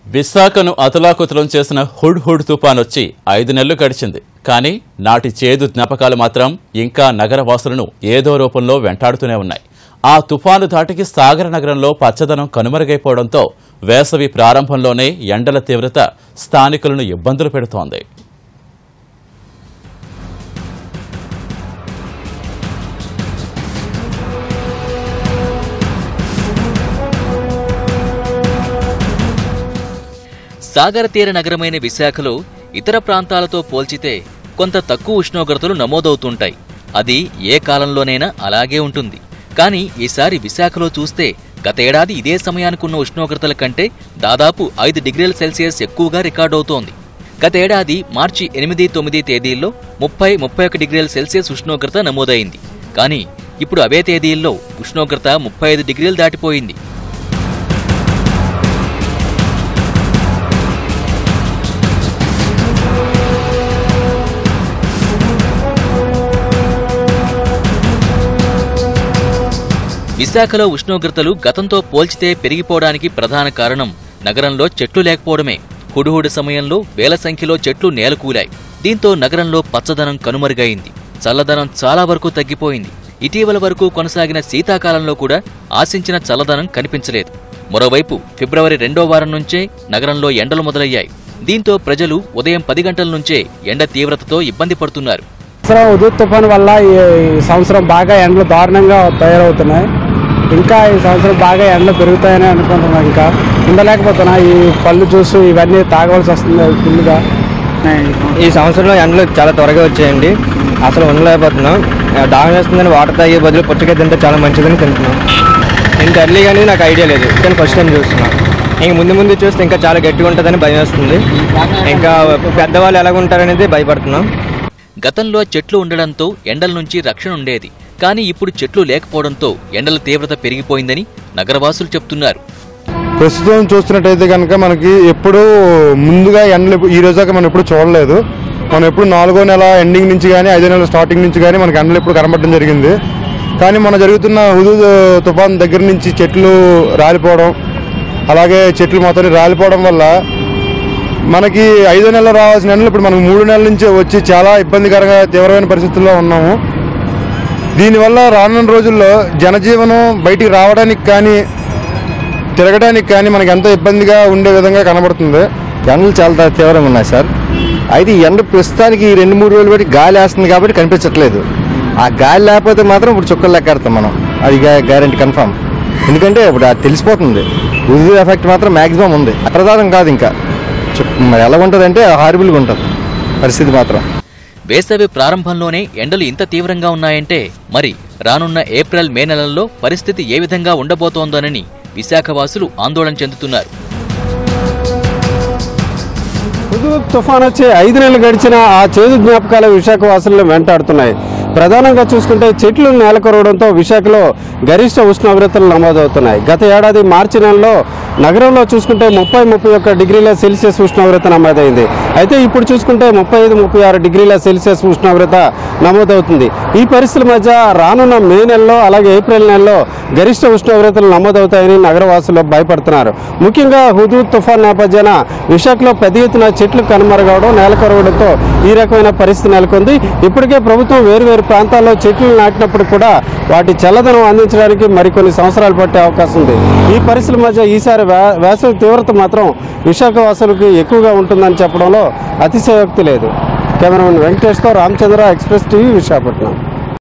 విశాఖను అతలాకుతలం చేసిన హుడ్ హుడ్ తుఫాన్ వచ్చి ఐదు నెలలు గడిచింది కానీ నాటి చేదు జ్ఞాపకాలు మాత్రం ఇంకా నగరవాసులను ఏదో రూపంలో వెంటాడుతూనే ఉన్నాయి ఆ తుఫాను ధాటికి సాగర నగరంలో పచ్చదనం కనుమరుగైపోవడంతో వేసవి ప్రారంభంలోనే ఎండల తీవ్రత స్థానికులను ఇబ్బందులు పెడుతోంది సాగర తీర నగరమైన విశాఖలో ఇతర ప్రాంతాలతో పోల్చితే కొంత తక్కువ ఉష్ణోగ్రతలు నమోదవుతుంటాయి అది ఏ కాలంలోనైనా అలాగే ఉంటుంది కానీ ఈసారి విశాఖలో చూస్తే గతేడాది ఇదే సమయానికున్న ఉష్ణోగ్రతల కంటే దాదాపు ఐదు డిగ్రీల సెల్సియస్ ఎక్కువగా రికార్డవుతోంది గతేడాది మార్చి ఎనిమిది తొమ్మిది తేదీల్లో ముప్పై ముప్పై ఒక డిగ్రీల సెల్సియస్ ఉష్ణోగ్రత నమోదైంది కానీ ఇప్పుడు అవే తేదీల్లో ఉష్ణోగ్రత ముప్పై ఐదు డిగ్రీలు దాటిపోయింది విశాఖలో ఉష్ణోగ్రతలు గతంతో పోల్చితే పెరిగిపోవడానికి ప్రధాన కారణం నగరంలో చెట్లు లేకపోవడమే హుడుహుడు సమయంలో వేల సంఖ్యలో చెట్లు నేలకూలాయి దీంతో నగరంలో పచ్చదనం కనుమరుగైంది చల్లదనం చాలా వరకు తగ్గిపోయింది ఇటీవల వరకు కొనసాగిన శీతాకాలంలో కూడా ఆశించిన చల్లదనం కనిపించలేదు మరోవైపు ఫిబ్రవరి రెండో వారం నుంచే నగరంలో ఎండలు మొదలయ్యాయి దీంతో ప్రజలు ఉదయం పది గంటల నుంచే ఎండ తీవ్రతతో ఇబ్బంది పడుతున్నారు సంవత్సరం ఉదూత్ తుఫాన్ వల్ల ఈ ఈ సంవత్సరం బాగా ఎండలు దారుణంగా తయారవుతున్నాయి ఇంకా ఈ సంవత్సరం బాగా ఎండలు పెరుగుతాయని అనుకుంటున్నాం ఇంకా ఉండలేకపోతున్నా ఈ పళ్ళు జ్యూస్ ఇవన్నీ తాగవలసి వస్తుంది ఫుల్గా ఈ సంవత్సరంలో ఎండలు చాలా త్వరగా వచ్చాయండి అసలు ఉండలేకపోతున్నాం ఆ, దాహం వేస్తుందని వాటర్ తాగే బదులు పుచ్చకాయ తింటే చాలా మంచిదని తింటున్నాం ఇంత ఎర్లీగా అనేది నాకు ఐడియా లేదు కానీ ఫస్ట్ టైం చూస్తున్నాం ఇంక ముందు ముందు చూస్తే ఇంకా చాలా గట్టిగా ఉంటుందని భయం వేస్తుంది ఇంకా పెద్దవాళ్ళు ఎలాగ ఉంటారనేది భయపడుతున్నాం గతంలో చెట్లు ఉండడంతో ఎండల నుంచి రక్షణ ఉండేది కానీ ఇప్పుడు చెట్లు లేకపోవడంతో ఎండల తీవ్రత పెరిగిపోయిందని నగరవాసులు చెప్తున్నారు ప్రస్తుతం చూస్తున్నట్టయితే కనుక మనకి ఎప్పుడు ముందుగా ఎండలు ఎప్పుడు- ఈ రోజాక మనం ఎప్పుడు చూడలేదు మనం ఎప్పుడు నాలుగో నెల ఎండింగ్ నుంచి కానీ ఐదో నెల స్టార్టింగ్ నుంచి కానీ మనకి ఎండలు ఎప్పుడు కనబడడం జరిగింది కానీ మన జరుగుతున్న హుదూ తుఫాన్ దగ్గర నుంచి చెట్లు రాలిపోవడం అలాగే చెట్లు మొత్తం రాలిపోవడం వల్ల మనకి ఐదో నెలలు రావాల్సిన ఎండలు ఇప్పుడు మనకు మూడు నెలల నుంచి వచ్చి చాలా ఇబ్బందికరంగా తీవ్రమైన పరిస్థితుల్లో ఉన్నాము దీనివల్ల రానున్న రోజుల్లో జనజీవనం బయటికి రావడానికి కానీ తిరగడానికి కానీ మనకి ఎంతో ఇబ్బందిగా ఉండే విధంగా కనబడుతుంది ఎండలు చాలా తీవ్రంగా ఉన్నాయి సార్ అయితే ఈ ఎండ ప్రస్తుతానికి ఈ రెండు మూడు రోజులు బట్టి గాలి వేస్తుంది కాబట్టి కనిపించట్లేదు ఆ గాలి లేకపోతే మాత్రం ఇప్పుడు చుక్కలు లెక్కెడతాం మనం అది గ్యారంటీ కన్ఫామ్ ఎందుకంటే ఇప్పుడు అది తెలిసిపోతుంది ఉది ఎఫెక్ట్ మాత్రం మ్యాక్సిమం ఉంది అప్రదానం కాదు ఇంకా చు- మరి ఎలా ఉంటుంది అంటే హారిబుల్గా ఉంటుంది పరిస్థితి మాత్రం వేసవి ప్రారంభంలోనే ఎండలు ఇంత తీవ్రంగా ఉన్నాయంటే మరి రానున్న ఏప్రిల్ మే నెలల్లో పరిస్థితి ఏ విధంగా ఉండబోతోందోనని విశాఖవాసులు ఆందోళన చెందుతున్నారు హుదూద్ తుఫాన్ వచ్చి ఐదు నెలలు గడిచిన ఆ చేదు జ్ఞాపకాలు విశాఖ వాసులను వెంటాడుతున్నాయి ప్రధానంగా చూసుకుంటే చెట్లు నేలకొరవడంతో విశాఖలో గరిష్ట ఉష్ణోగ్రతలు నమోదవుతున్నాయి గత ఏడాది మార్చి నెలలో నగరంలో చూసుకుంటే ముప్పై ముప్పై ఒక్క డిగ్రీల సెల్సియస్ ఉష్ణోగ్రత నమోదైంది అయితే ఇప్పుడు చూసుకుంటే ముప్పై ఐదు ముప్పై ఆరు డిగ్రీల సెల్సియస్ ఉష్ణోగ్రత నమోదవుతుంది ఈ పరిస్థితుల మధ్య రానున్న మే నెలలో అలాగే ఏప్రిల్ నెలలో గరిష్ట ఉష్ణోగ్రతలు నమోదవుతాయని నగరవాసులు భయపడుతున్నారు ముఖ్యంగా హుదూద్ తుఫాన్ నేపథ్యాన విశాఖలో పెద్ద ఎత్తున చెట్లు కనుమరుగవడం నేలకొరవడంతో ఈ రకమైన పరిస్థితి నెలకొంది ఇప్పటికే ప్రభుత్వం వేరువేరు ప్రాంతాల్లో చెట్లు నాటినప్పుడు కూడా వాటి చల్లదనం అందించడానికి మరికొన్ని సంవత్సరాలు పట్టే అవకాశం ఉంది ఈ పరిస్థితుల మధ్య ఈసారి వే- వేసవి తీవ్రత మాత్రం విశాఖ వాసులకు ఎక్కువగా ఉంటుందని చెప్పడంలో అతిశయోక్తి లేదు కెమెరామెన్ వెంకటేష్తో రామచంద్ర ఎక్స్ప్రెస్ టీవీ విశాఖపట్నం